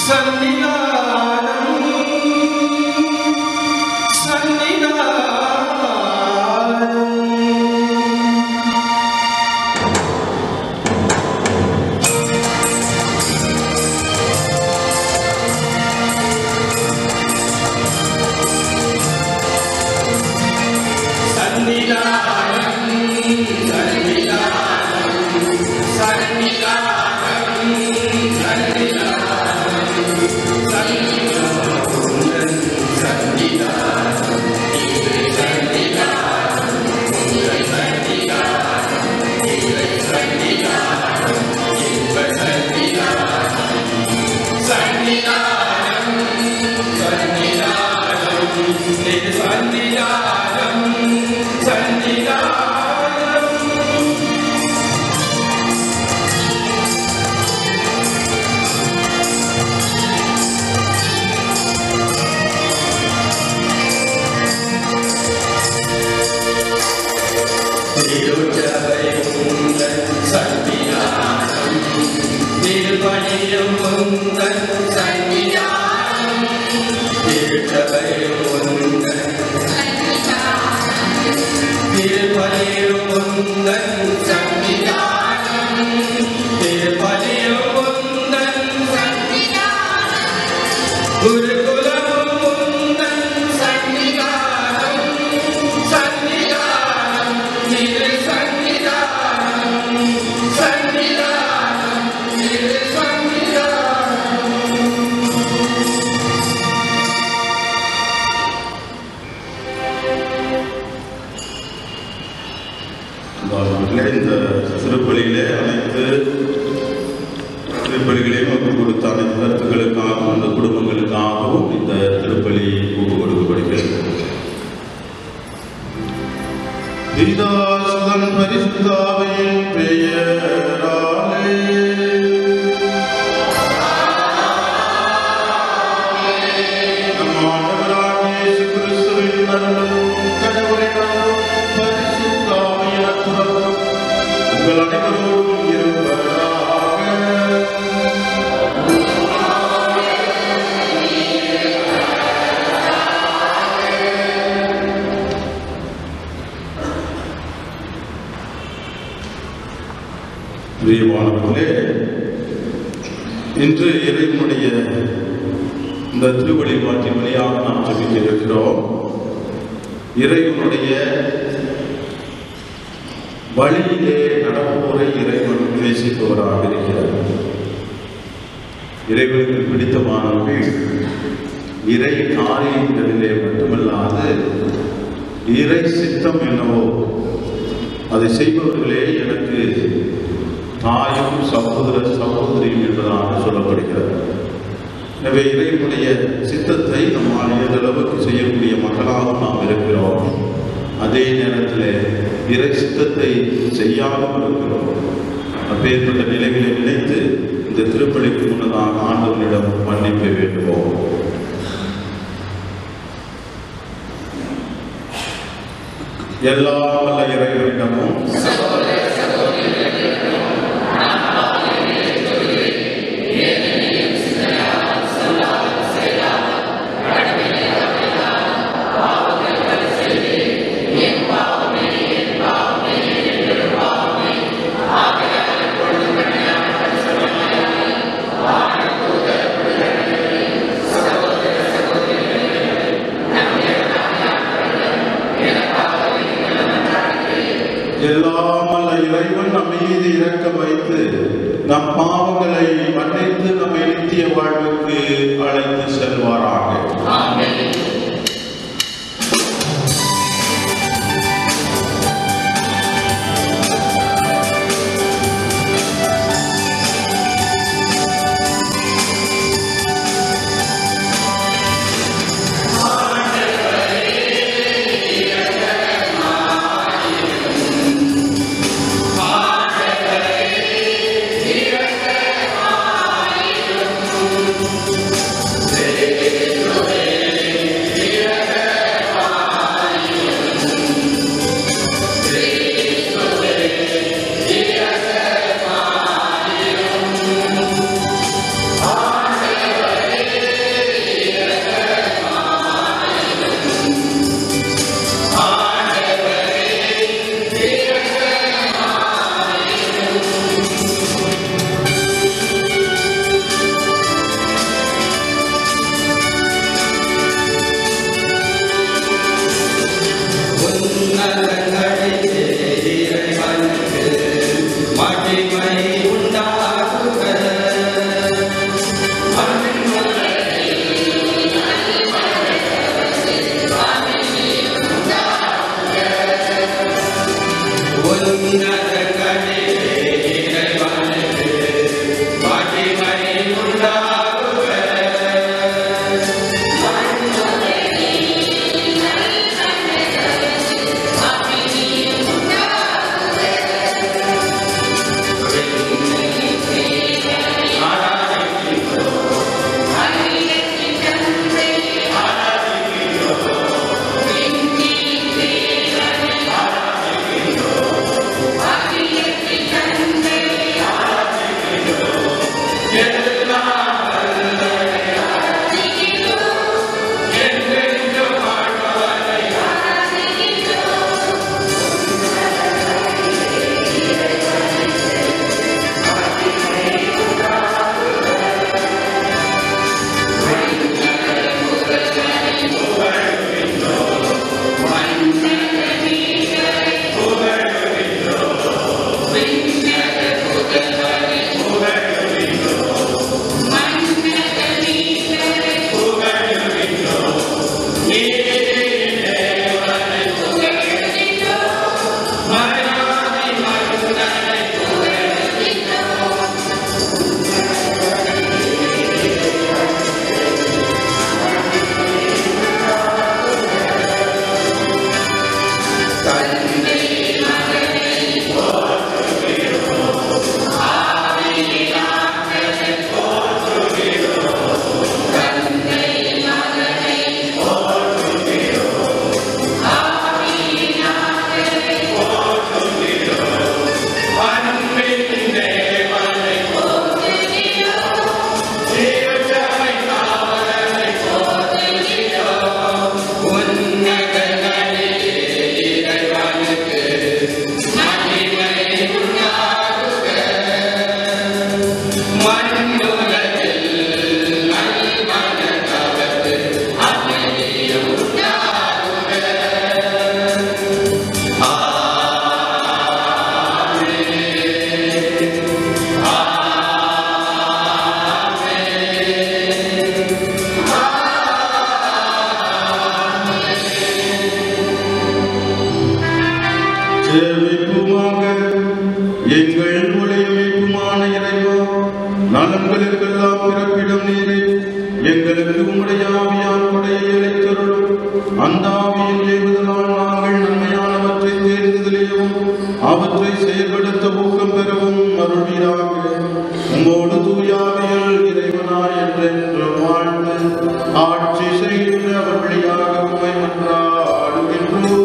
சன்னிதானம் சன்னிதானம் சன்னிதானம் சன்னிதானம் சன்னிதானம் சன்னிதானம் சன்னிதானம் குருகுலம் முந்தன் சன்னிதானம் சன்னிதானம் திரு சன்னிதானம் சன்னிதானம் திரு சன்னிதானம் அன்பார்ந்தவர்களே, இந்த திருப்பலியிலே அனைத்து திருப்பலிகளையும் ஒப்பு கொடுத்த அனைத்து கருத்துக்களுக்காகவும் அந்த குடும்பங்களுக்காகவும் இந்த திருப்பலி ஒப்பு கொடுக்கப்படுகிறது பிதாசுதன் பரிசுத்தாவையின் பெயராலே நம் ஆண்டவராகிய இயேசு கிறிஸ்துவின் அருளும் கடவுளின் அருளும் பரிசுத்த ஆவியின் அற்புதமும் உங்கள் அனைவரோடும் இருப்பதாக பிரியமானவர்களே இன்று இறைவனுடைய இந்த திருவழிபாட்டின் வழியாக நாம் ஜெபிக்க இருக்கிறோம் இறைவனுடைய வழியிலே நடப்போரை இறைவன் நேசிப்பவராக இருக்கிறார் இறைவனுக்கு பிடித்தமானவர்கள் இறை காரியங்களிலே மட்டுமல்லாது இறை சித்தம் என்னவோ அதை செய்பவர்களே எனக்கு தாயும் சகோதர சகோதரியும் என்பதாக சொல்லப்படுகிறது எனவே இறைவனுடைய சித்தத்தை நம்மால் இயன்றளவுக்கு செய்யக்கூடிய மக்களாக நாம் இருக்கிறோம் அதே நேரத்தில் இறை சித்தத்தை செய்யாமல் இருக்கிறோம் அப்பேற்பட்ட நிலைகளை நினைத்து இந்த திருப்பலிக்கு முன்னதாக ஆண்டவனிடம் மன்னிப்பை வேண்டுவோம் எல்லா வல்ல இறைவனிடமும் எல்லாம் அல்ல இறைவன் நம் மீது இறக்க வைத்து நம் பாவங்களை மன்னித்து நம்மை நித்திய வாழ்வுக்கு அழைத்து செல்வாராக ஆண்டவரே எங்களுக்கு உம்முடைய ஆவியான் கொடையை அளித்தருளும் அந்த ஆவியின் ஏவுதலால் நாங்கள் நன்மையானவற்றை தேர்ந்தெளியவும் அவற்றை செயல்படுத்த ஊக்கம் பெறவும் அருள்வீராக உம்மோடு தூயாவியல் இறைவனாய் என்றென்றும் வாழ்ந்து ஆட்சி செய்கின்ற அவர் வழியாக உம்மை மன்றாடுகின்றோம்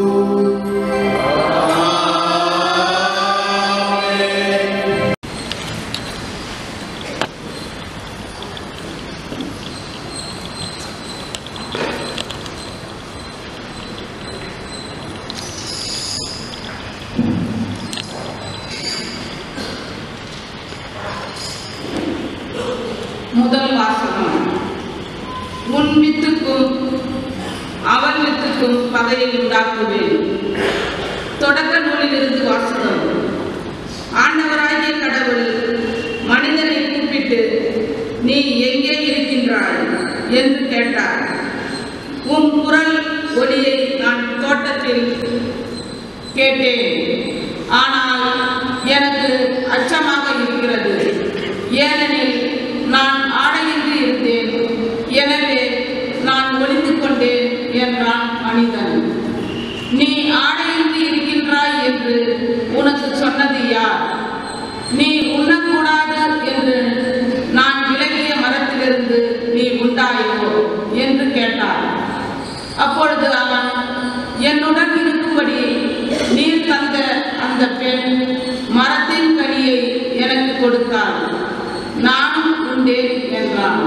முதல் வாசகம் உன் வித்துக்கும் அவன் வித்துக்கும் பகையை உண்டாக்குவேன் தொடக்க நூலிலிருந்து வாசகம் ஆண்டவராகிய கடவுள் மனிதனை கூப்பிட்டு நீ எங்கே இருக்கின்றாய் என்று கேட்டார் உன் குரல் ஒளியை நான் தோட்டத்தில் கேட்டேன் ஆனால் எனக்கு அச்சமாக இருக்கிறது ஏனெனில் நான் ஆடையின்றி இருந்தேன் எனவே நான் ஒளிந்து கொண்டேன் என்றான் மனிதன் நீ ஆடையின்றி இருக்கின்றாய் என்று உனக்கு சொன்னது யார் நீ உண்ணக்கூடாது என்று நான் விலகிய மரத்திலிருந்து நீ உண்டாயோ என்று கேட்டார் அப்பொழுது அவன் என்னுடன் இருக்கும்படி நீர் தந்த அந்த பெண் மரத்தின் கனியை எனக்கு கொடுத்தாள் நானும் உண்டேன் என்றான்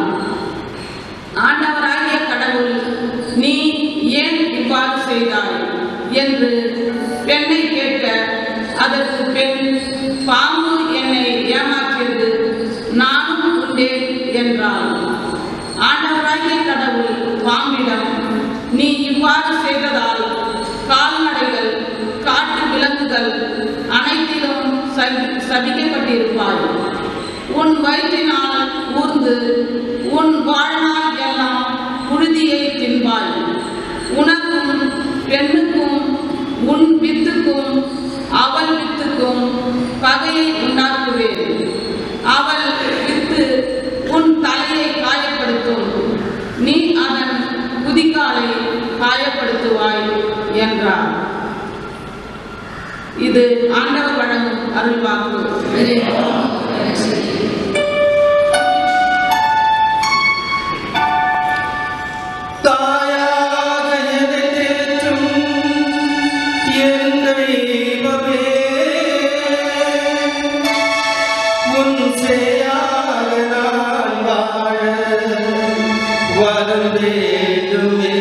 ஆண்டவராகிய கடவுள் நீ ஏன் இவ்வாறு செய்தாய் என்று பெண்ணை கேட்க அதற்கு பெண் பாம்பு என்னை ஏமாற்றியது நானும் உண்டேன் என்றாள் ஆண்டவராகிய கடவுள் பாம்பிடம் நீ இவ்வாறு செய்ததால் கால்நடைகள் காட்டு விலங்குகள் அனைத்திலும் சபி- சபிக்கப்பட்டிருப்பாய் உன் வயிற்றினால் ஊர்ந்து உன் வாழ்நாள் எல்லாம் புழுதியை தின்பாய் உனக்கும் பெண்ணுக்கும் உன் வித்துக்கும் அவள் வித்துக்கும் பகையை உண்டாக்குவேன் அவள் வித்து உன் தலையை காயப்படுத்தும் நீ அதன் குதிகாலை காயப்படுத்துவாய் என்றார் இது ஆண்டவர் வழங்கும் அருள்வாக்கு தாயாக என்னை தேற்றும் என் தெய்வமே, உன் சேயாக நான் வாழ வரம் வேண்டுமே.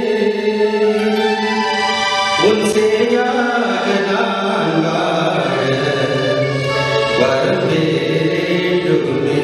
உன் சேயாக நான் வாழ வரம் வேண்டுமே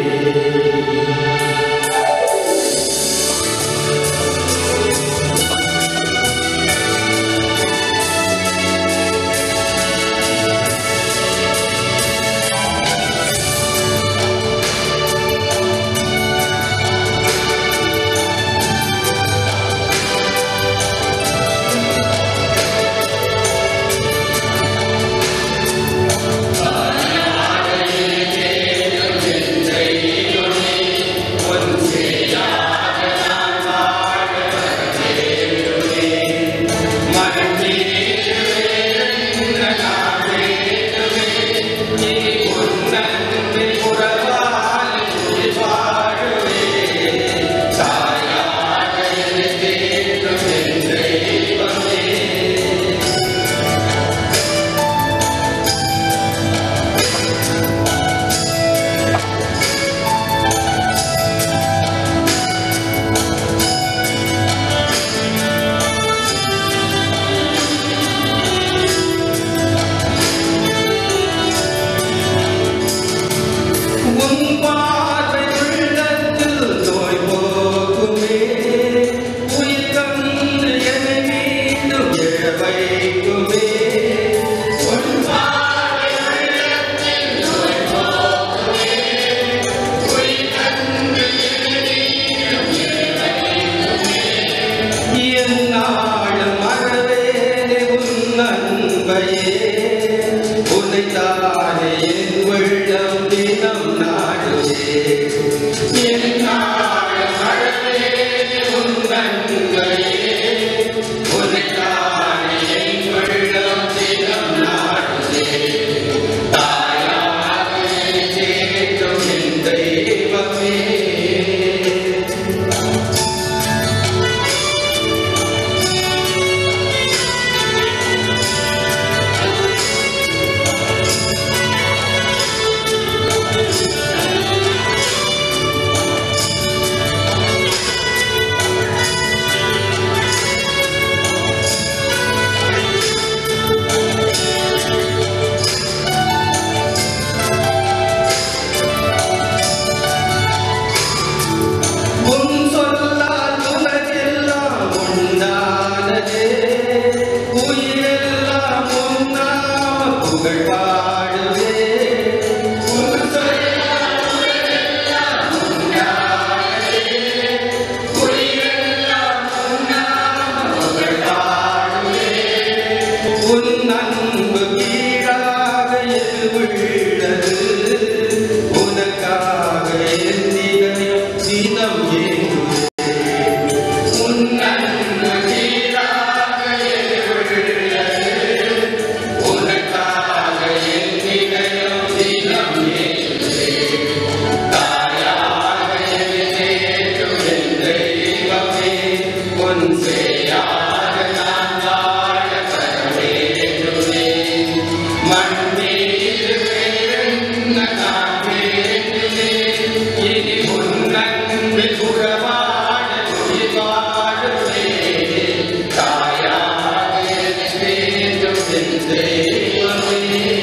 உன் சேயாக நான் வாழ வர வேண்டுமே மண்ணீர் வேறென்ன நான் வேண்டுமே இனி உன் அன்பில் உறவாட உயிர் வாழுமே தாயாக என்னை வேண்டும் என் தெய்வமே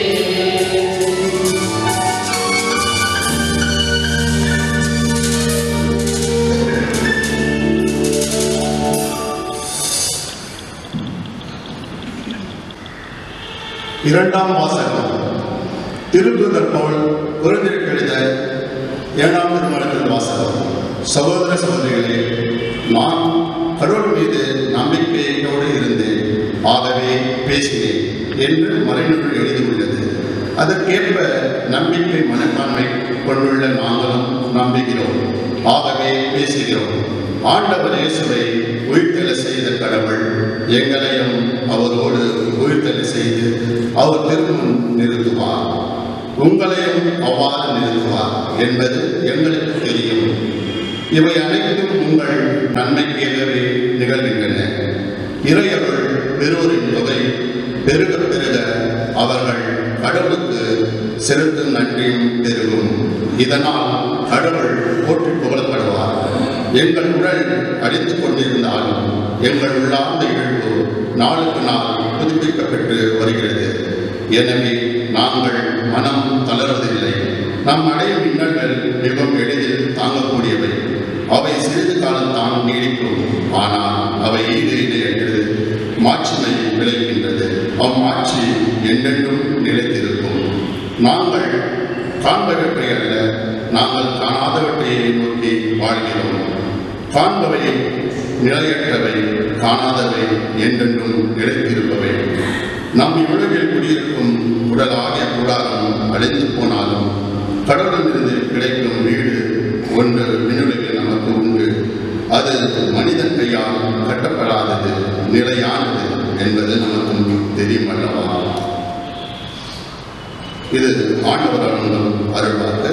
இரண்டாம் வாசகம் திருத்துதர் பவுல் குழந்தைக்கு எழுத ஏழாம் திருமணத்தின் வாசகம் சகோதர சகோதரிகளே நான் கடவுள் மீது நம்பிக்கையோடு இருந்தேன் ஆகவே பேசினேன் என்று மறைநூல் எழுதியுள்ளது அதற்கேற்ப நம்பிக்கை மனப்பான்மை கொண்டுள்ள நாங்களும் நம்புகிறோம் ஆகவே பேசுகிறோம் ஆண்டவர் இயேசுவை உயிர்த்தெழ செய்த கடவுள் எங்களையும் அவரோடு உயிர்த்தெழ செய்து அவர் திருமுன் நிறுத்துவார் உங்களையும் அவ்வாறு நிறுத்துவார் என்பது எங்களுக்கு தெரியும் இவை அனைத்தும் உங்கள் நன்மைக்காகவே நிகழ்கின்றன இறையவள் பெறுவோரின் தொகை பெருக பெருக அவர்கள் கடவுளுக்கு செலுத்தும் நன்றியும் பெருகும் இதனால் கடவுள் போற்றி புகழப்படுவார் எங்கள் உடல் அடித்து கொண்டிருந்தாலும் எங்கள் உள்ளார்ந்த இயல்பு நாளுக்கு நாள் புதுப்பிக்கப்பட்டு வருகிறது எனவே நாங்கள் மனம் தளர்வதில்லை நம் அடையும் இன்னல்கள் மிகவும் எளிதில் தாங்கக்கூடியவை அவை சிறிது காலம்தான் நீடிக்கும் ஆனால் அவை ஈடு இணை என்று மாட்சிமை விளைகின்றது அம்மாட்சி என்றென்றும் நிலைத்திருக்கும் நாங்கள் காண்பவற்றை அல்ல நாங்கள் காணாதவற்றையை நோக்கி வாழ்கிறோம் காண்பவை நிலையற்றவை காணாதவை என்றென்றும் நிலைத்திருப்பவை நம் இவ்வுலகில் குடியிருக்கும் உடலாகிய கூடாரம் அழிந்து போனாலும் கடவுளிலிருந்து கிடைக்கும் வீடு ஒன்று விண்ணுலகில் நமக்கு உண்டு அது மனிதன் கையால் கட்டப்படாதது நிலையானது என்பது நமக்கும் தெரியும் அல்லவா இது ஆண்டவர் அருளும் அருள்வாக்கு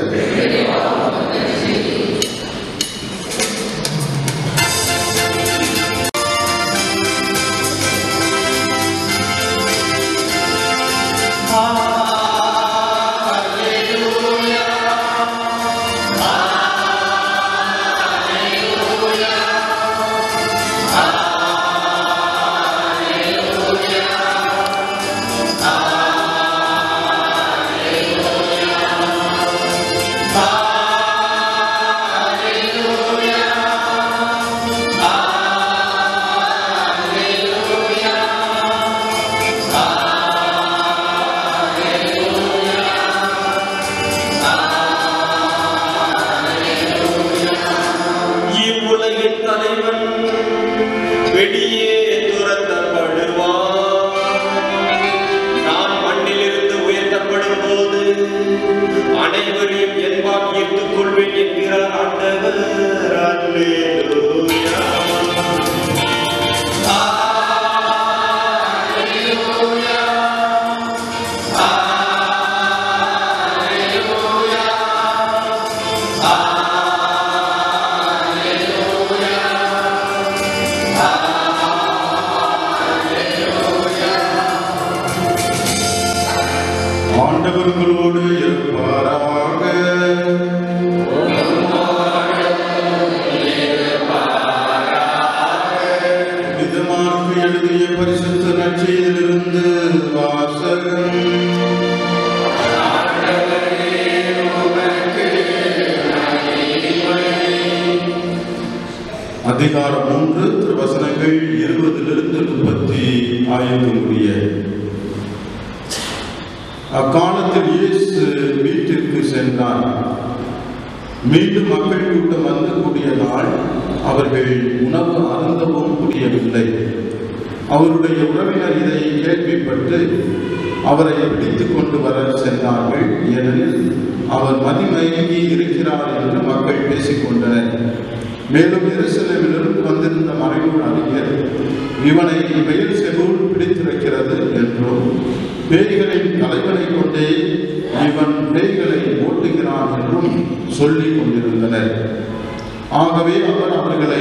இவ்வுலகின் தலைவன் வெளியே துரத்தப்படுவான் நான் மண்ணிலிருந்து உயர்த்தப்படும் போது அனைவரையும் என்பால் ஈர்த்துக் கொள்வேன் என்கிறார் ஆண்டவர் அல்லேலூயா. ஆண்டவர் உங்களோடு இருப்பாராக விதமார்க்கு எழுதிய பரிசுத்த நற்செய்தியிலிருந்து வாசகம் அதிகாரம் மூன்று திருவசனங்கள் இருபதிலிருந்து முப்பத்தி ஐந்து முடிய அக்காலத்தில் இயேசு வீட்டிற்கு சென்றார் மீண்டும் மக்கள் கூட்டம் வந்து கூடிய நாள் அவர்கள் உணவு அருந்தவும் முடியவில்லை அவருடைய உறவினர் இதை கேள்விப்பட்டு அவரை பிடித்துக் கொண்டு வர சென்றார்கள் ஏனெனில் அவர் மதிமயங்கி இருக்கிறார் என்று மக்கள் பேசிக்கொண்டனர் மேலும் எருசலேமிலிருந்து வந்திருந்த மறைநூல் அறிஞர் இவனை பெயர் செபூல் பிடித்திருக்கிறது என்றும் பேய்களின் தலைவனை கொண்டே இவன் பேய்களை ஓட்டுகிறான் என்றும் சொல்லிக் கொண்டிருந்தனர் ஆகவே அவர் அவர்களை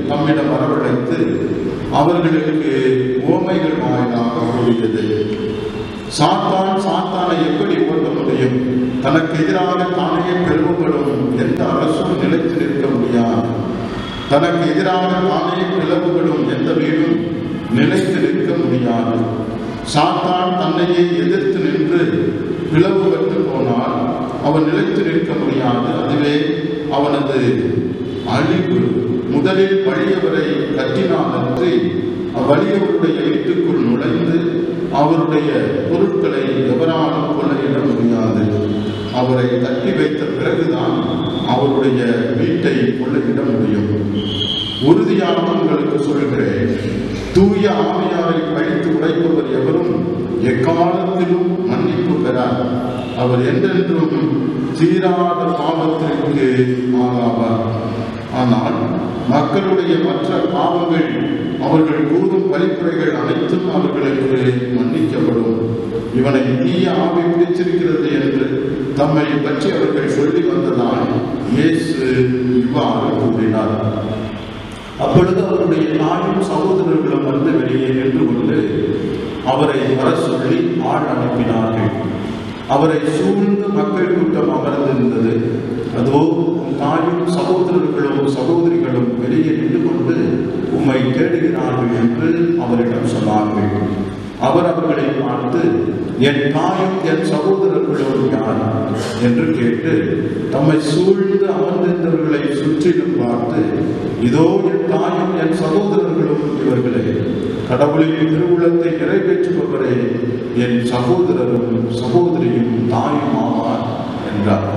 தம்மிடம் வரவழைத்து அவர்களுக்கு ஓமைகள் வாயிலாக கூறியது சாத்தான் சாத்தானை எப்படி ஓட்ட முடியும் தனக்கு எதிராக தானே பிளவுகளும் எந்த அரசும் நிலைத்து நிற்க முடியாது தனக்கு எதிராக தானே பிளவுகளும் எந்த வீடும் நிலைத்து நிற்க முடியாது சாத்தான் தன்னையே எதிர்த்து நின்று பிளவு பெற்று போனால் அவன் நிலைத்து நிற்க முடியாது அதுவே அவனது அழிவு முதலில் வலியவரை கட்டினாலன்றி அவ்வலியவருடைய வீட்டுக்குள் நுழைந்து அவருடைய பொருட்களை எவராலும் கொள்ளையிட முடியாது அவரை தட்டி வைத்த பிறகுதான் அவருடைய வீட்டை கொள்ளையிட முடியும் உறுதியாக உங்களுக்கு சொல்கிறேன் தூய ஆவியாரை பழித்து உடைப்பவர் எவரும் எக்காலத்திலும் மன்னிப்பு பெறார் அவர் என்றென்றும் தீராத பாவத்திற்கு ஆளாவார் ஆனால் மக்களுடைய மற்ற பாவங்கள் அவர்கள் கூறும் வழிமுறைகள் அனைத்தும் அவர்களுக்கு மன்னிக்கப்படும் இவனை தீய ஆவி பிடிச்சிருக்கிறது என்று தம்மை பற்றி அவர்கள் சொல்லி வந்ததால் இயேசு இவ்வாறு கூறினார் அப்பொழுது அவருடைய தாயும் சகோதரர்களும் வந்து வெளியே நின்று கொண்டு அவரை வர சொல்லி ஆள் அனுப்பினார்கள் அவரை சூழ்ந்து மக்கள் கூட்டம் அமர்ந்திருந்தது அதோ உன் தாயும் சகோதரர்களும் சகோதரிகளும் வெளியே நின்று கொண்டு உம்மை தேடுகிறார்கள் என்று அவரிடம் சொன்னார்கள் அவர் அவர்களை பார்த்து என் தாயும் என் சகோதரர்களும் யார் என்று கேட்டு தம்மை சூழ்ந்து அமர்ந்திருந்தவர்களை சுற்றிலும் பார்த்து இதோ என் தாயும் என் சகோதரர்களும் இவர்களே கடவுளின் திருவுளத்தை நிறைவேற்றுபவரே என் சகோதரரும் சகோதரியும் தாயும் ஆவார் என்றார்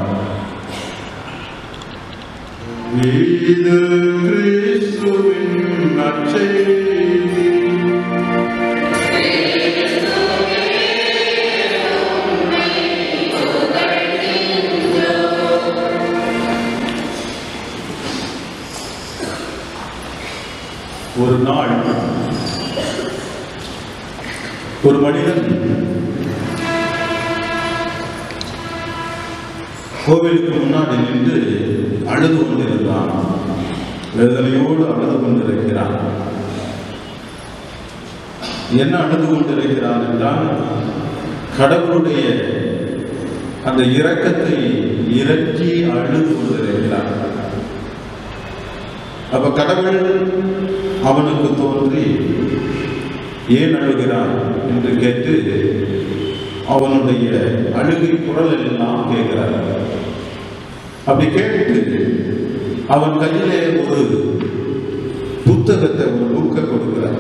இது கிறிஸ்துவின் நற்செய்தி ஒரு நாள் ஒரு மனிதன் கோவிலுக்கு முன்னாடி நின்று அழுது கொண்டிருந்தான் வேதனையோடு அழுது கொண்டிருக்கிறான் என்ன அழுது கொண்டிருக்கிறான் என்றால் கடவுளுடைய அந்த இரக்கத்தை இறக்கி அழுது கொண்டிருக்கிறான் அப்ப கடவுள் அவனுக்கு தோன்றி ஏன் அழுகிறான் என்று கேட்டு அவனுடைய அழுகை குரல் எல்லாம் கேட்கிறார் அப்படி கேட்டு அவன் கையிலே ஒரு புத்தகத்தை ஒரு புக்கை கொடுக்கிறார்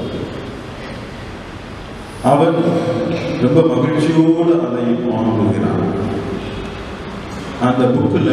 அவன் ரொம்ப மகிழ்ச்சியோடு அதை வாங்குகிறான் அந்த புக்கில்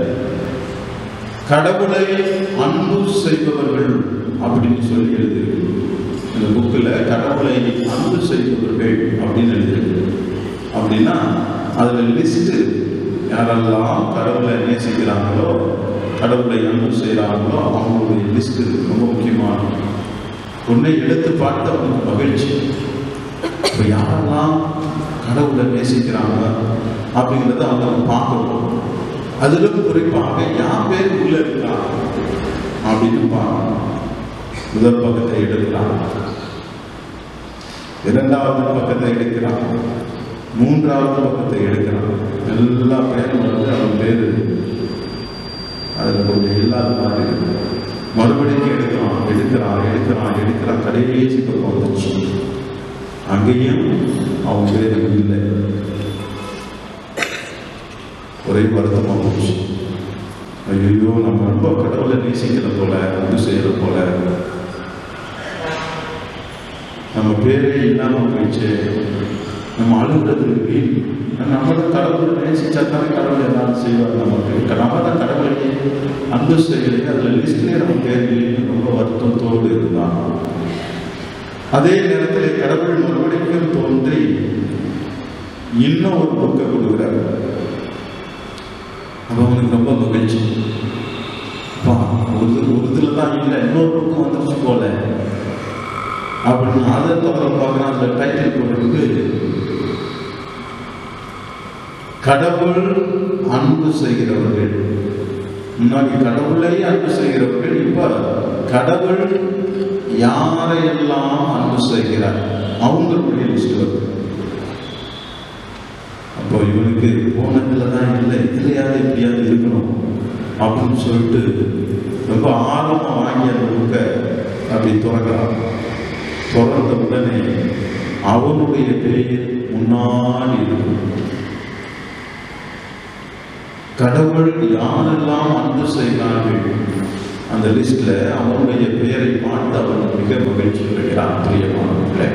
கடவுளை அன்பு செய்பவர்கள் அப்படின்னு சொல்லி எழுதியிருக்கு இந்த புக்கில் கடவுளை அன்பு செய்பவர்கள் அப்படின்னு எழுதியிருக்கு அப்படின்னா அதில் லிஸ்ட்டு யாரெல்லாம் கடவுளை நேசிக்கிறாங்களோ கடவுளை அன்பு செய்கிறாங்களோ அவங்களுடைய லிஸ்ட்டு ரொம்ப முக்கியமானது ஒன்றை எடுத்து பார்த்து அவனுக்கு மகிழ்ச்சி இப்போ யாரெல்லாம் கடவுளை நேசிக்கிறாங்க அப்படிங்கிறத அவங்க பார்க்கணும் அதிலும் குறிப்பாக யார் பேர் உள்ள இருக்கான் அப்படின்னு பார்க்கணும் முதல் பக்கத்தை எடுக்கிறான் இரண்டாவது பக்கத்தை எடுக்கிறான் மூன்றாவது பக்கத்தை எடுக்கிறான் எல்லா பேரும் வந்து அவன் பேரு அதில் கொஞ்சம் இல்லாத மாதிரி இருக்கு. மறுபடியும் எடுக்கிறான் எடுக்கிறான் எடுக்கிறான் எடுக்கிறான் கடைசி பக்கம் வந்துச்சு அங்கேயும் அவன் பேர் இல்லை ஒரே வருத்தமாக போச்சு ஐயோ நம்ம ரொம்ப கடவுளை நேசிக்கிற போல அன்பு செய்கிற போல நம்ம பேரே இல்லாமல் போயிடுச்சு நம்ம அழுகுறது வீண் நம்ம தான் கடவுளை நேசிச்சா தானே கடவுள் எல்லாம் செய்வார் நமக்கு நம்ம தான் கடவுளையே அன்பு செய்யலையே அதில் லிஸ்ட்லேயே நம்ம பேர் இல்லைன்னு ரொம்ப வருத்தத்தோடு இருந்தான் அதே நேரத்தில் கடவுள் மறுபடியும் தோன்றி இன்னும் ஒரு புக்கை கொடுக்குறாரு அப்போ அவனுக்கு ரொம்ப மகிழ்ச்சி அப்பா ஒரு ஒரு இதில் தான் இல்லை இன்னொரு பக்கம் வந்துருச்சு போல அப்படின்னு அதை தவிர பார்க்குறான் அந்த டைட்டில் போட்டிருக்கு கடவுள் அன்பு செய்கிறவர்கள் முன்னாடி கடவுளை அன்பு செய்கிறவர்கள் இப்ப கடவுள் யாரையெல்லாம் அன்பு செய்கிறார் அவங்களுடைய லிஸ்ட் வருது அப்போ இவனுக்கு போனதுல தான் இல்லை இதுலையாவது எப்படியாவது இருக்கணும் அப்படின்னு சொல்லிட்டு ரொம்ப ஆழமா வாங்கி அந்த புக்கை அப்படி திறக்கிறான் திறந்த உடனே அவனுடைய பெயர் முன்னாடி இருக்கும் கடவுள் யாரெல்லாம் அன்பு செய்கிறார்கள் அந்த லிஸ்ட்ல அவனுடைய பெயரை பார்த்து அவன் மிக மகிழ்ச்சி அடைகிறான் பிரியமானவர்களே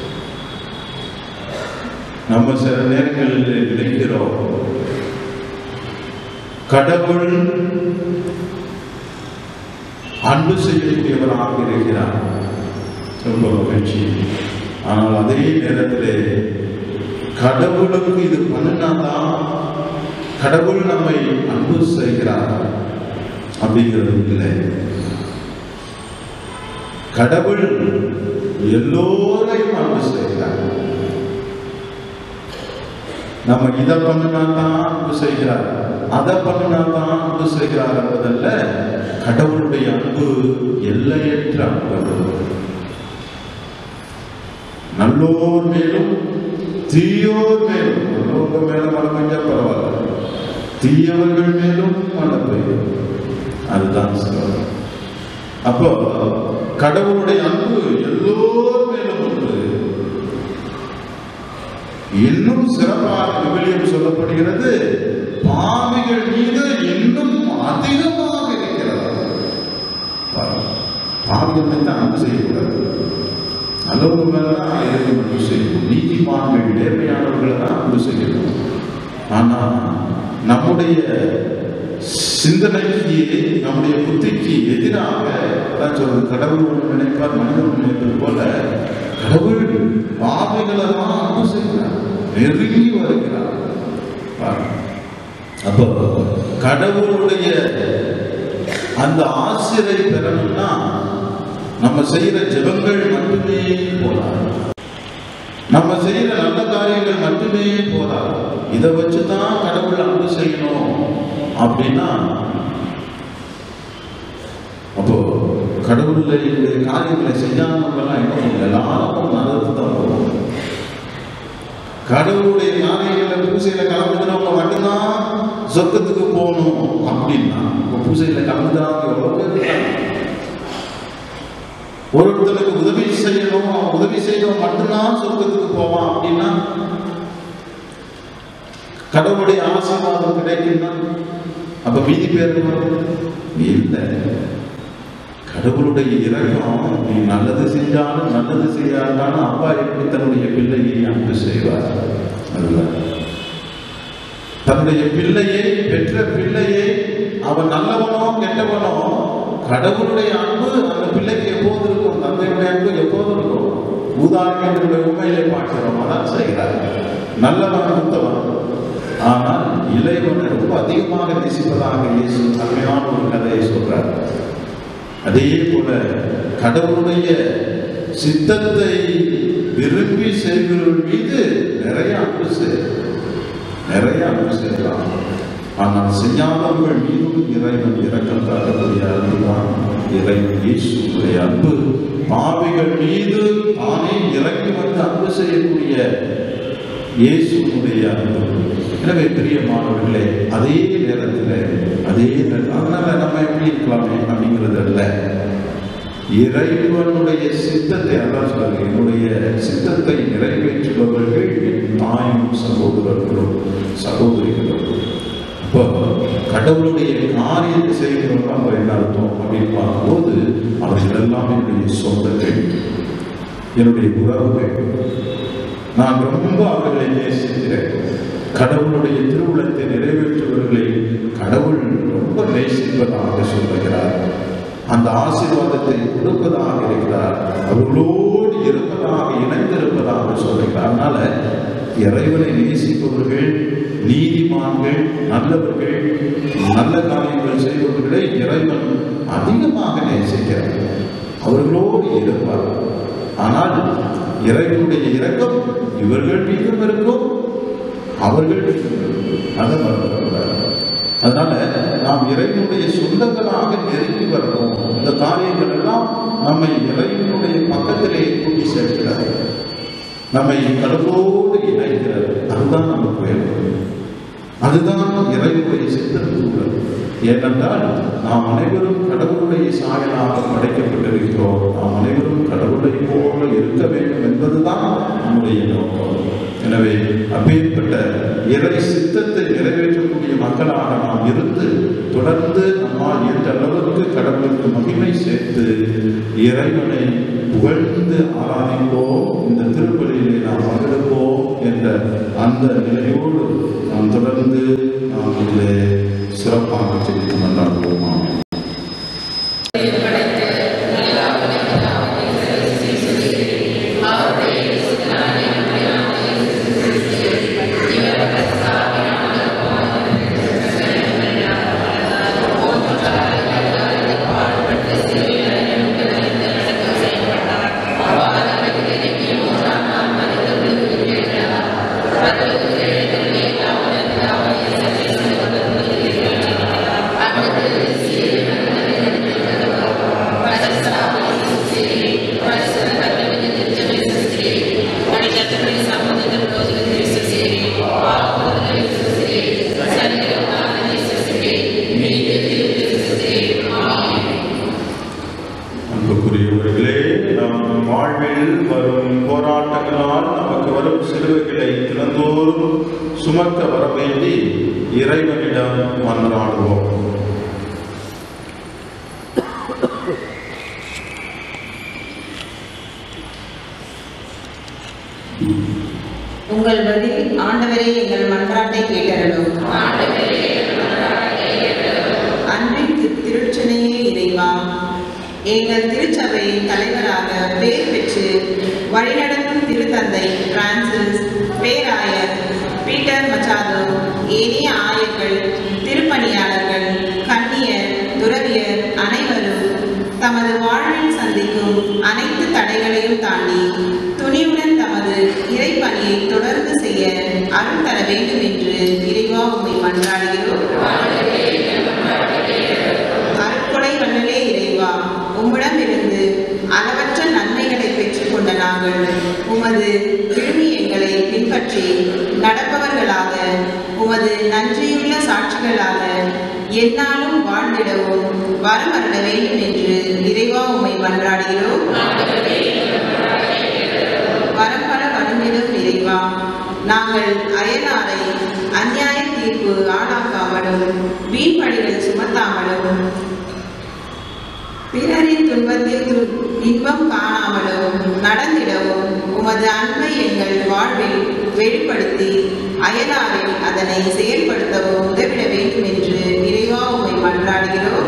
நம்ம சில நேரங்களில் நினைக்கிறோம் கடவுள் அன்பு செய்யக்கூடியவராக இருக்கிறார் ரொம்ப மகிழ்ச்சி ஆனால் அதே நேரத்தில் கடவுளுக்கு இது பண்ணினாதான் கடவுள் நம்மை அன்பு செய்கிறார் அப்படிங்கிறது இல்லை கடவுள் எல்லோரையும் அன்பு செய்கிறார் நம்ம இதை பண்ணினா தான் அன்பு செய்கிறார் அதை பண்ணினா தான் அன்பு செய்கிறார் என்பதல்ல கடவுளுடைய அன்பு எல்லையற்ற அன்பு நல்லோர் மேலும் தீயோர் மேலும் நல்லவங்க மேல மழை பெஞ்சா பரவாயில்ல தீயவர்கள் மேலும் மழை பெய்யும் அதுதான் சிறப்பு அப்போ கடவுளுடைய அன்பு எல்லோர் மேலும் உண்டு இன்னும் சிறப்பாக விவிலியம் சொல்லப்படுகிறது பாவிகள் மீது இன்னும் அதிகமாக இருக்கிறது பாருங்க. பாவிகள் மீது தான் அன்பு செய்யக்கூடாது நல்லவங்க மேல தான் இறைவன் அன்பு செய்யணும் நீதிமான்கள் நேர்மையானவர்களை தான் அன்பு செய்யணும் ஆனா நம்முடைய சிந்தனைக்கு நம்முடைய புத்திக்கு எதிராக அதான் சொல்றது கடவுள் ஒன்று நினைப்பார் மனிதன் ஒன்று நினைப்பது போல கடவுள் பாவைகளை தான் அன்பு செய்கிறார் நெருங்கி வருகிறார் பாருங்க. அப்போ கடவுளுடைய அந்த ஆசிரை பெறணும்னா நம்ம செய்யற ஜெபங்கள் மட்டுமே போதாது நம்ம செய்யற நல்ல காரியங்கள் மட்டுமே போதாது இதை வச்சு தான் கடவுள் அன்பு செய்யணும் அப்படின்னா அப்போ கடவுளுடைய காரியங்களை செய்யாதவங்கெல்லாம் என்ன பண்ணுங்க எல்லாருக்கும் நல்லது தான் போகும் கடவுளுடைய காரியங்களை பூசையில கலந்துக்கிறவங்க மட்டும்தான் சொர்க்கத்துக்கு போகணும் அப்படின்னா இப்போ பூசையில கலந்துக்கிறாங்க எவ்வளவு பேர் இருக்காங்க? ஒருத்தருக்கு உதவி செய்யணும் அவன் உதவி செய்யணும் மட்டும்தான் சொர்க்கத்துக்கு போவான் அப்படின்னா கடவுளுடைய ஆசீர்வாதம் கிடைக்கும்னா அப்ப மீதி பேர் இல்லை கடவுளுடைய இரக்கம் நீ நல்லது செஞ்சாலும் நல்லது செய்யாட்டாலும் அப்பா எப்படி தன்னுடைய பிள்ளையை அன்பு செய்வார் அதுதான் தன்னுடைய பிள்ளையை பெற்ற பிள்ளையை அவன் நல்லவனோ கெட்டவனோ கடவுளுடைய அன்பு அந்த பிள்ளைக்கு எப்போது இருக்கும் தந்தையுடைய அன்பு எப்போது இருக்கும் ஊதாரியங்களுடைய உண்மையிலே பார்க்கிறோம் அதான் செய்கிறார் நல்லவன் உத்தவன் ஆனால் இளையவனை ரொம்ப அதிகமாக நேசிப்பதாக இயேசு அருமையான ஒரு கதையை சொல்றார் அதே போல கடவுளுடைய சித்தத்தை விரும்பி செய்கிறவர்கள் மீது நிறைய அன்பு செய்யும் நிறைய அன்பு செய்யலாம் ஆனால் செய்யாதவர்கள் மீதும் இறைவன் இரக்கம் காட்டக்கூடிய அன்புதான் இறைவன் இயேசுடைய அன்பு பாவிகள் மீது தானே இறங்கி வந்து அன்பு செய்யக்கூடிய இயேசுனுடைய அன்பு எனவே பிரியமானவர்களே அதே நேரத்தில் அதே நேரத்தில் அதனால நம்ம எப்படி இருக்கலாமே அப்படிங்கிறது அல்ல இறைவனுடைய சித்தத்தை அதான் சொல்றாங்க என்னுடைய சித்தத்தை நிறைவேற்றுபவர்கள் என் தாயும் சகோதரர்களும் சகோதரிகளும் இப்போ கடவுளுடைய காரியத்தை செய்கிறவங்க அவங்க என்ன அர்த்தம் அப்படின்னு பார்க்கும்போது அவர்கள் எல்லாம் என்னுடைய சொந்தங்கள் என்னுடைய உறவுகள் நான் ரொம்ப அவர்களை நேசிக்கிறேன் கடவுளுடைய திருவுளத்தை நிறைவேற்றுபவர்களை கடவுள் ரொம்ப நேசிப்பதாக சொல்லுகிறார் அந்த ஆசீர்வாதத்தை கொடுப்பதாக இருக்கிறார் அவர்களோடு இருப்பதாக இணைந்திருப்பதாக சொல்லுகிறார் அதனால இறைவனை நேசிப்பவர்கள் நீதிமான்கள் நல்லவர்கள் நல்ல காரியங்கள் செய்பவர்களை இறைவன் அதிகமாக நேசிக்கிறார் அவர்களோடு இருப்பார் ஆனால் இறைவனுடைய இரக்கம் இவர்கள் மீதும் இருக்கும் அவர்கள் மீதும் இருக்கும். அதை மறந்துடக்கூடாது அதனால நாம் இறைவனுடைய சொந்தங்களாக நெருங்கி வரணும் இந்த காரியங்கள் எல்லாம் நம்மை இறைவனுடைய பக்கத்திலே கூட்டி சேர்க்கிறார் நம்மை கடவுளோடு இணைக்கிறது அதுதான் நமக்கு வேணும் அதுதான் இறைவனுடைய சித்தத்துள்ளது ஏனென்றால் நாம் அனைவரும் கடவுளுடைய சாயலாக படைக்கப்பட்டிருக்கிறோம் நாம் அனைவரும் கடவுளை போல இருக்க வேண்டும் என்பதுதான் நம்முடைய நோக்கம் எனவே அப்பேற்பட்ட இறை சித்தத்தை நிறைவேற்றக்கூடிய மக்களாக நாம் இருந்து தொடர்ந்து நம்மால் எந்த அளவுக்கு கடவுளுக்கு மகிமை சேர்த்து இறைவனை புகழ்ந்து ஆராதிப்போம் இந்த திருப்பலியிலே நாம் பங்கெடுப்போம் என்ற அந்த நிலையோடு நாம் தொடர்ந்து நாம் இதிலே சிறப்பாக செய்து கொண்டாடுவோமா அன்புக்குரியவர்களே நம் வாழ்வில் வரும் போராட்டங்களால் நமக்கு வரும் சிலுவைகளை தினந்தோறும் சுமக்க வர வேண்டி இறைவனிடம் மன்றாடுவோம் உங்கள் பதில் ஆண்டவரே எங்கள் மன்றாட்டை கேட்டருளும் அன்பின் திரு- திருச்சனையே இறைவா எங்கள் திருச்சபை தலைவராக பேர் பெற்று வழிநடத்தும் திருத்தந்தை பிரான்சிஸ் பேராயர் பீட்டர் மச்சாதோ ஏனைய ஆயர்கள் திருப்பணியாளர்கள் கன்னியர் துறவியர் அனைவரும் தமது வாழ்வில் சந்திக்கும் அனைத்து தடைகளையும் தாண்டி துணிவுடன் தமது இறைப்பணியை தொடர்ந்து செய்ய அருள் தர வேண்டும் என்று இறைவா உம்மை மன்றாடுகிறோம் அருட்கொடை வண்ணலே இறைவா உம்மிடமிருந்து அளவற்ற நன்மைகளை பெற்றுக்கொண்ட நாங்கள் உமது விழுமியங்களை பின்பற்றி நடப்பவர்களாக உமது நன்றியுள்ள சாட்சிகளாக எந்நாளும் வாழ்ந்திடவும் வரமருள வேண்டும் என்று இறைவா உம்மை மன்றாடுகிறோம் வரம்பர வருந்திடும் இறைவா நாங்கள் அயலாரை அந்நியாய தீர்ப்பு ஆளாக்காமலும் வீண்பழிகள் சுமத்தாமலும் பிறரின் துன்பத்தில் து- இன்பம் காணாமலும் நடந்திடவும் உமது அன்பை எங்கள் வாழ்வில் வெளிப்படுத்தி அயலாரில் அதனை செயல்படுத்தவும் உதவிட வேண்டும் என்று இறைவா உம்மை மன்றாடுகிறோம்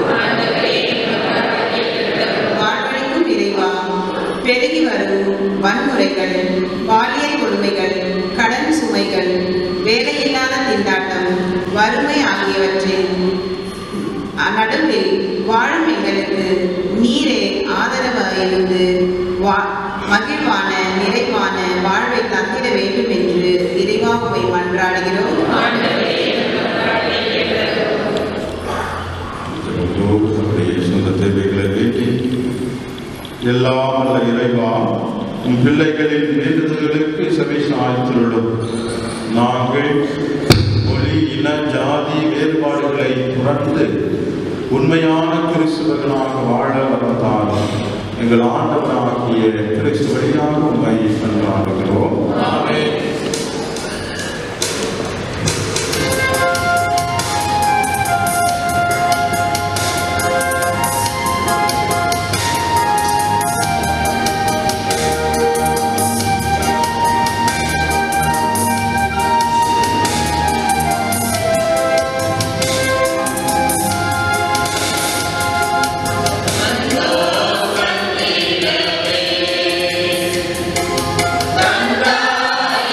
வாழ்வழிக்கும் இறைவா பெருகி வரும் வன்முறைகள் பாலியல் கொடுமைகள் கடன் சுமைகள் வேலையில்லாத திண்டாட்டம் வறுமை ஆகியவற்றின் நடுவில் வாழும் எங்களுக்கு நீரே ஆதரவாயிருந்து வா- மகிழ்வான நிறைவான வாழ்வை தந்திட வேண்டும் என்று இறைவாவை மன்றாடுகிறோம் ஜெபத்தோடு நம்முடைய சொந்த தேவைகளை வேண்டி எல்லாம் அல்ல இறைவா உம் பிள்ளைகளின் வேண்டுதல்களுக்கு செவி சாய்த்துள்ளோம் நாங்கள் மொழி இன ஜாதி வேறுபாடுகளை துறந்து உண்மையான கிறிஸ்துவர்களாக வாழ வரத்தால் எங்கள் ஆண்டவராகிய கிறிஸ்து வழியாக உண்மை கொண்டாடுகிறோம் Thank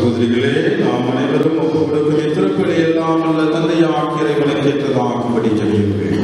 சகோதரிகளே நாம் அனைவரும் ஒப்புக் கொடுக்கும் இத்திருப்பலி எல்லாம் அல்ல தந்தையாக இறைவனை ஏற்றதாகும்படி ஜெபியுங்கள்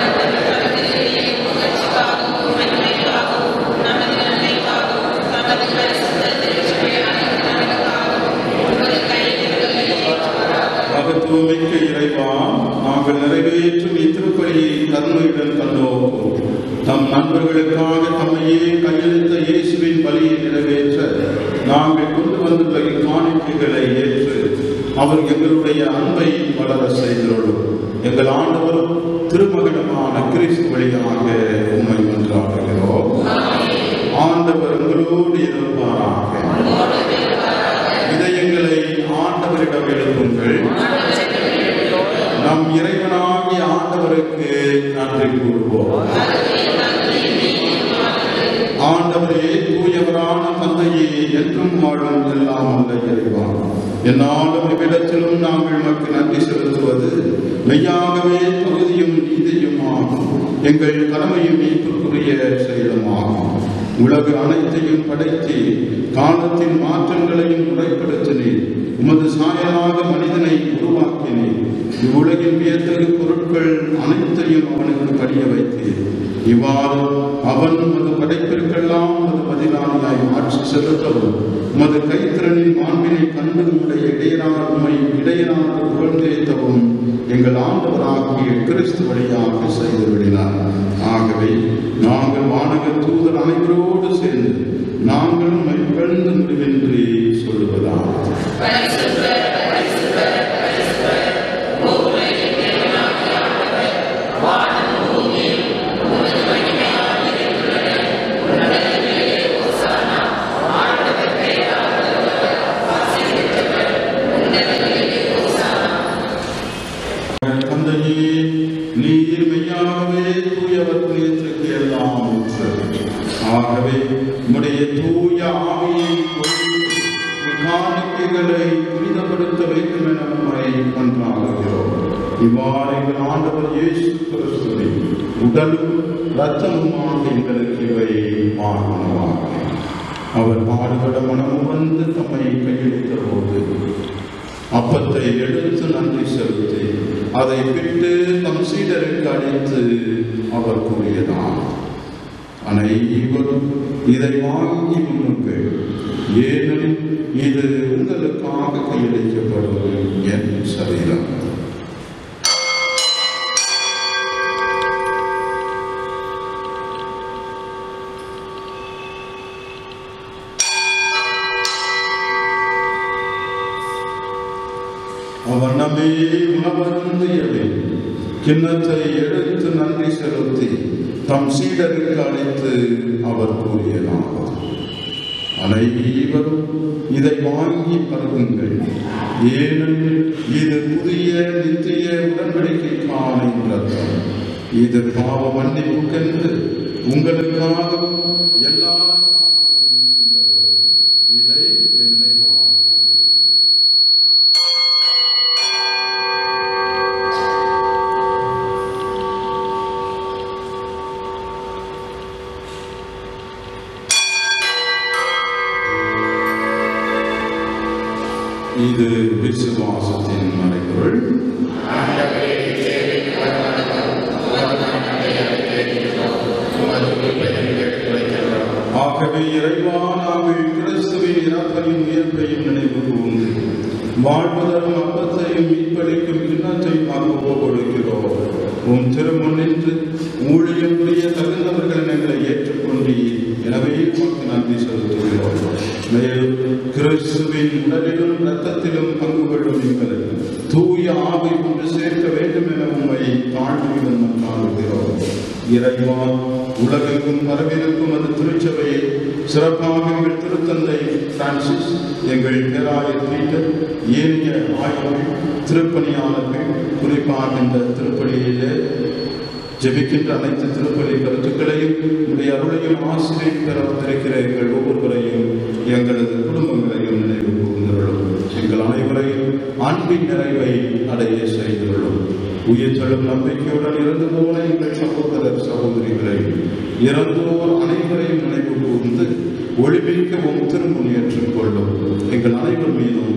மகத்துவமிக்க இறைவா நாங்கள் நிறைவேற்றும் இத்திருப்பலியை கருணையுடன் கண்டோம் தம் நண்பர்களுக்காக தம்மையே கையெழுத்த இயேசுவின் பலியை நிறைவேற்ற நாங்கள் கொண்டு வந்துள்ள இக்காணிக்கைகளை ஏற்று அவர் எங்களுடைய அன்பை வளர செய்துள்ளோம் எங்கள் ஆண்டவரும் திருமகனமான கிறிஸ்து வழியாக உண்மை மன்றாடுகிறோம் ஆண்டவர் உங்களோடு இருப்பாராக இதயங்களை ஆண்டவரிடம் எழுப்புங்கள் நம் இறைவனாகிய ஆண்டவருக்கு நன்றி கூறுவோம் ஆண்டவரே தூயவரான தந்தையே என்றும் வாழும் எல்லாம் அல்ல இறைவா என்னாலும் இவ்விடத்திலும் நாங்கள் நமக்கு நன்றி செலுத்துவது மெய்யாகவே தகுதியும் நீதியுமாகும் எங்கள் கடமையும் மீட்புக்குரிய செயலுமாகும் உலகு அனைத்தையும் படைத்து காலத்தின் மாற்றங்களையும் முறைப்படுத்தினேன் உமது சாயலாக மனிதனை உருவாக்கினேன் இவ்வுலகின் வியத்தகு பொருட்கள் அனைத்தையும் அவனுக்கு படிய வைத்தேன் இவ்வாறு அவன் உமது படைப்பிற்கெல்லாம் உமது பதிலாளியாய் ஆட்சி செலுத்தவும் உமது கைத்திறனின் மாண்பினை கண்டு உடைய இடையரான உண்மை இடையரான புகழ்ந்தேத்தவும் எங்கள் ஆண்டவராகிய கிறிஸ்து வழியாக செய்து விடினார் ஆகவே நாங்கள் வானக தூதர் அனைவரோடு சேர்ந்து நாங்களும் மெய்கழ்ந்து முடிவின்றி சொல்லுவதாக தந்தையே நீர் மெய்யாகவே தூயவர் புனிதத்திற்கு எல்லாம் ஊற்று. ஆகவே உம்முடைய தூய ஆவியை கொண்டு இக்காணிக்கைகளை புனிதப்படுத்த வேண்டும் என உம்மை கொண்டாடுகிறோம் இவ்வாறு எங்கள் ஆண்டவர் இயேசு கிறிஸ்துவின் உடலும் இரத்தமுமாக எங்களுக்கு இவை மாறுவனவாக அவர் பாடுபட மனமும் வந்து தம்மை கையெழுத்த போது அப்பத்தை எடுத்து நன்றி செலுத்தி அதை விட்டு தம் சீடருக்கு அளித்து அவர் கூறியதாம் அனைவரும் இதை வாங்கி உண்ணுங்கள் ஏனெனில் இது உங்களுக்காக கையளிக்கப்படும் என் சரீரம் அவர் நம்மே உணவருந்தியவே கிண்ணத்தை எடுத்து நன்றி செலுத்தி தம் சீடருக்கு அழைத்து அவர் கூறியதாகும் அனைவரும் இதை வாங்கி பருகுங்கள் ஏனெனில் இது புதிய நித்திய உடன்படிக்கைக்கான ரத்தம் இது பாவ மன்னிப்புக்கென்று உங்களுக்காகவும் எல்லாருக்காகவும் சிந்தப்படும் இதை என் நினைவாக செய்யுங்கள். இது விசுவாசத்தின் மறைபொருள் ஆகவே இறைவா நாங்கள் கிறிஸ்துவின் இறப்பையும் உயிர்ப்பையும் நினைவு கூர்ந்து வாழ்வதரும் அப்பத்தையும் மீட்பளிக்கும் கிண்ணத்தையும் ஆக்குவோ கொடுக்கிறோம் உம் திருமுன்னின்று ஊழியம் புரிய தகுந்தவர்கள் எங்களை ஏற்றுக்கொண்டீர் எனவே உமக்கு நன்றி செலுத்துகிறோம் மேலும் கிறிஸ்துவின் உடலிலும் இரத்தத்திலும் பங்கு கொள்ளும் எங்களை தூய ஆவை கொண்டு சேர்க்க வேண்டும் என உண்மை தாழ்மையுடன் நாம் காணுகிறோம் இறைவா உலகெங்கும் பரவிருக்கும் அது திருச்சபையை சிறப்பாக எங்கள் திருத்தந்தை பிரான்சிஸ் எங்கள் பேராயர் பீட்டர் ஏனைய ஆய்வுகள் திருப்பணியாளர்கள் குறிப்பாக இந்த திருப்பணியிலே ஜெபிக்கின்ற அனைத்து திருப்பலி கருத்துக்களையும் உடைய அருளையும் ஆசிரியை பெற வந்திருக்கிற எங்கள் ஒவ்வொருவரையும் எங்களது குடும்பங்களையும் நினைவு கூர்ந்துள்ளோம் எங்கள் அனைவரையும் அன்பின் நிறைவை அடைய செய்துள்ளோம் உயிர்த்தெழும் நம்பிக்கையுடன் இறந்து போன எங்கள் சகோதரர் சகோதரிகளை இறந்தோர் அனைவரையும் நினைவு கூர்ந்து ஒளிமிக்கவும் திருமுன் ஏற்றுக்கொள்ளும் எங்கள் அனைவர் மீதும்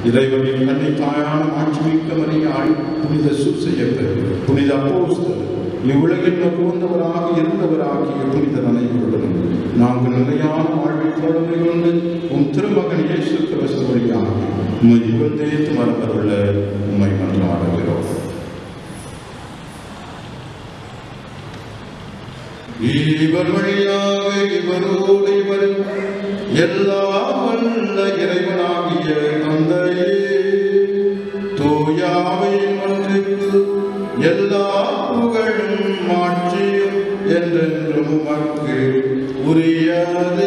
இறைவனின் கண்ணை தாயான மாட்சிமிக்க மரியாள் புனித சுசையப்பர் புனித அப்போஸ்தலர் இவ்வுலகில் புகுந்தவராக இருந்தவராகிய புனிதர் அனைவருடனும் நாங்கள் நிலையான வாழ்வில் தொடர்பு கொண்டு உம் திருமகன் இயேசு கிறிஸ்து வழியாக உம்மை புகழ்ந்தேத்து மரபருள்ள உம்மை மன்றாடுகிறோம் இவர் வழியாக இவரோடு இவர் எல்லா வல்ல இறைவனாகிய தந்தையே தூயாவின் ஒன்றுக்கு எல்லா புகழும் மாட்சியும் என்றென்றும் உமக்கு உரியதே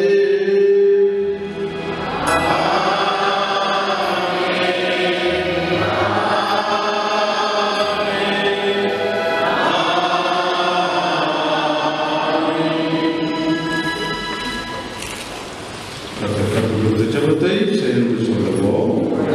கர்த்தர் கற்றுக் ஜெபத்தை சேர்ந்து சொல்லுவோம்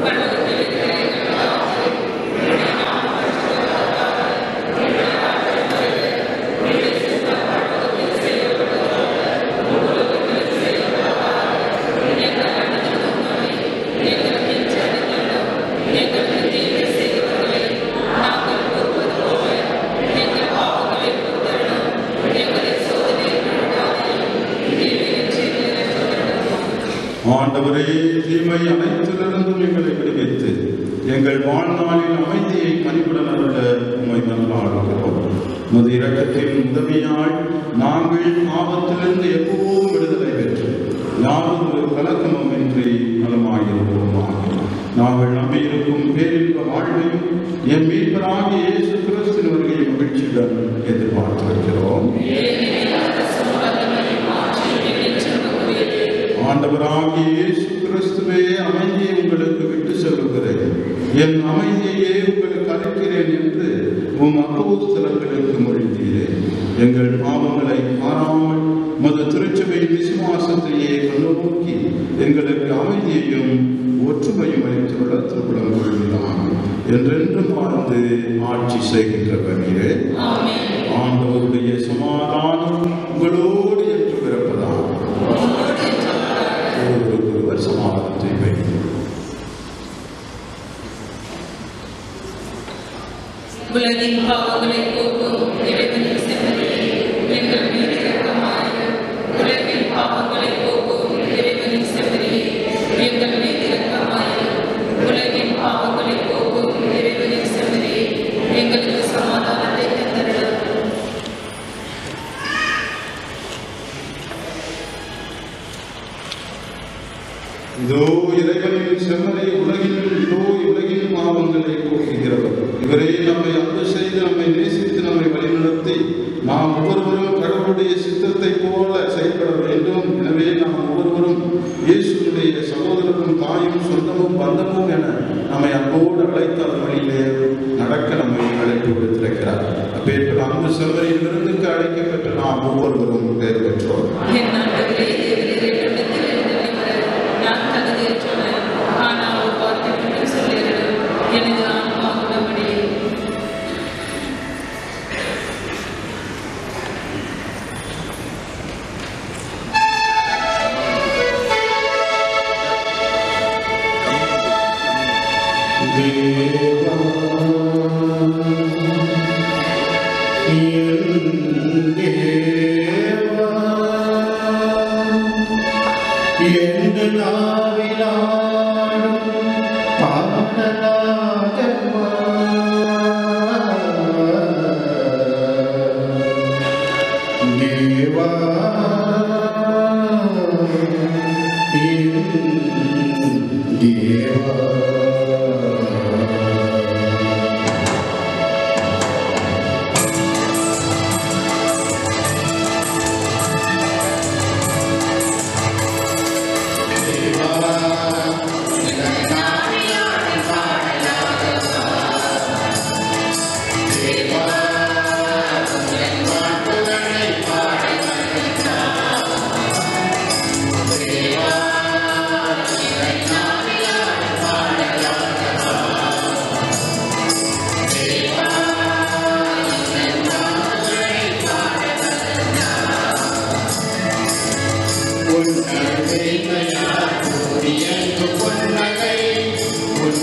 ஆண்டவரே தீமை அனைத்திலிருந்தும் எங்களை விடுவித்து எங்கள் வாழ்நாளில் அமைதியை கனிவுடன் அருள உம்மை மன்றாடுகிறோம் உமது இரக்கத்தின் உதவியால் நாங்கள் ஆபத்திலிருந்து எப்போதும் விடுதலை பெற்று யாரொரு கலக்கமும் இன்றி நலமாயிருப்போமாக நாங்கள் நம்பியிருக்கும் பேரின்ப வாழ்வையும் என் மீட்பராகிய இயேசு கிறிஸ்தின் வருகையை மகிழ்ச்சியுடன் எதிர்பார்த்திருக்கிறோம் ஆண்டவராகிய இயேசு கிறிஸ்துவே அமைதியை உங்களுக்கு விட்டு செல்லுகிறேன் என் அமைதியையே உங்களுக்கு அளிக்கிறேன் என்று உம் அப்போஸ்தலர்களுக்கு மொழிந்தீரேன் எங்கள் பாவங்களை மாறாமல் மது திருச்சபையின் விசுவாசத்தையே கண்ணோக்கி எங்களுக்கு அமைதியையும் ஒற்றுமையும் அளித்துள்ள திருக்குளம் கொள்கிறான் என்றென்றும் வாழ்ந்து ஆட்சி செய்கின்றவர்களே ஆண்டவருடைய சமாதானம் உங்களோடு என்று பிறப்பதாக ஒருவருக்கொருவர் சமாதானத்தை வைக்கும் உலகின் பாவங்களை போக்கும் இறைவனின் செம்மறியே எங்கள் மீது இரக்கமாயிரு உலகின் பாவங்களை போக்கும் இறைவனின் செம்மறியே எங்கள் மீது இரக்கமாயிரு உலகின் பாவங்களை போக்கும் இறைவனின் செம்மறியே எங்களுக்கு சமாதானத்தை தந்தருளும் இதோ இறைவனின் செம்மறை உலகில் இதோ உலகின் பாவங்களை போக்குகிறவர் இவரே நம்மை அன்பு செய்து நம்மை நேசித்து நம்மை வழிநடத்தி நாம் ஒவ்வொருவரும் கடவுளுடைய சித்தத்தை போல செயல்பட வேண்டும் எனவே நாம் ஒவ்வொருவரும் இயேசுடைய சகோதரரும் தாயும் சொந்தமும் பந்தமும் என நம்மை அன்போடு அழைத்து அவர் வழியிலே நடக்க நம்மை அழைப்பு விடுத்திருக்கிறார் அப்பேற்பட்ட அன்பு செம்மறையின் விருந்துக்கு அழைக்கப்பட்ட நாம் ஒவ்வொருவரும் பேர் பெற்றோம் என் ஆண்டவரே தேவரீரை கண்டத்தில் எழுந்தள்ளி வர நான் தகுதியற்றவன் ஆனால் ஒரு வார்த்தை மட்டும் சொல்லியருளும் எனது ஆன்மா குணமடையும் உன்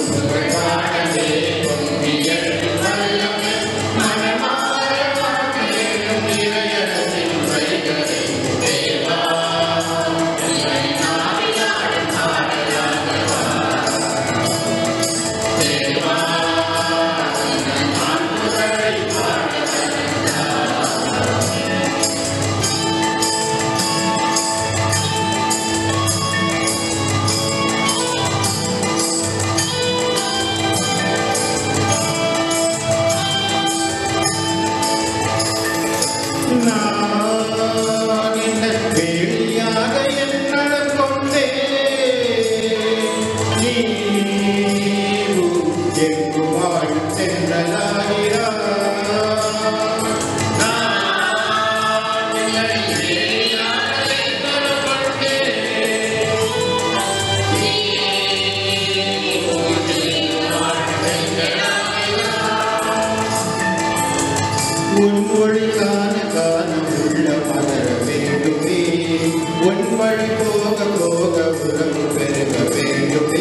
வழி போக போக உறவு பெருக வேண்டுமே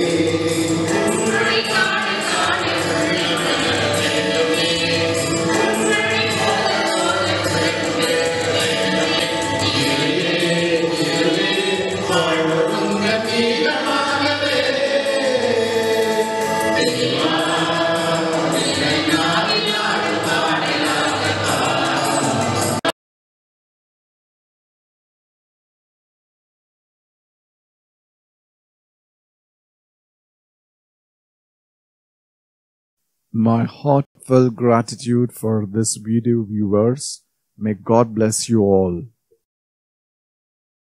My heartfelt gratitude for this video viewers. May God bless you all.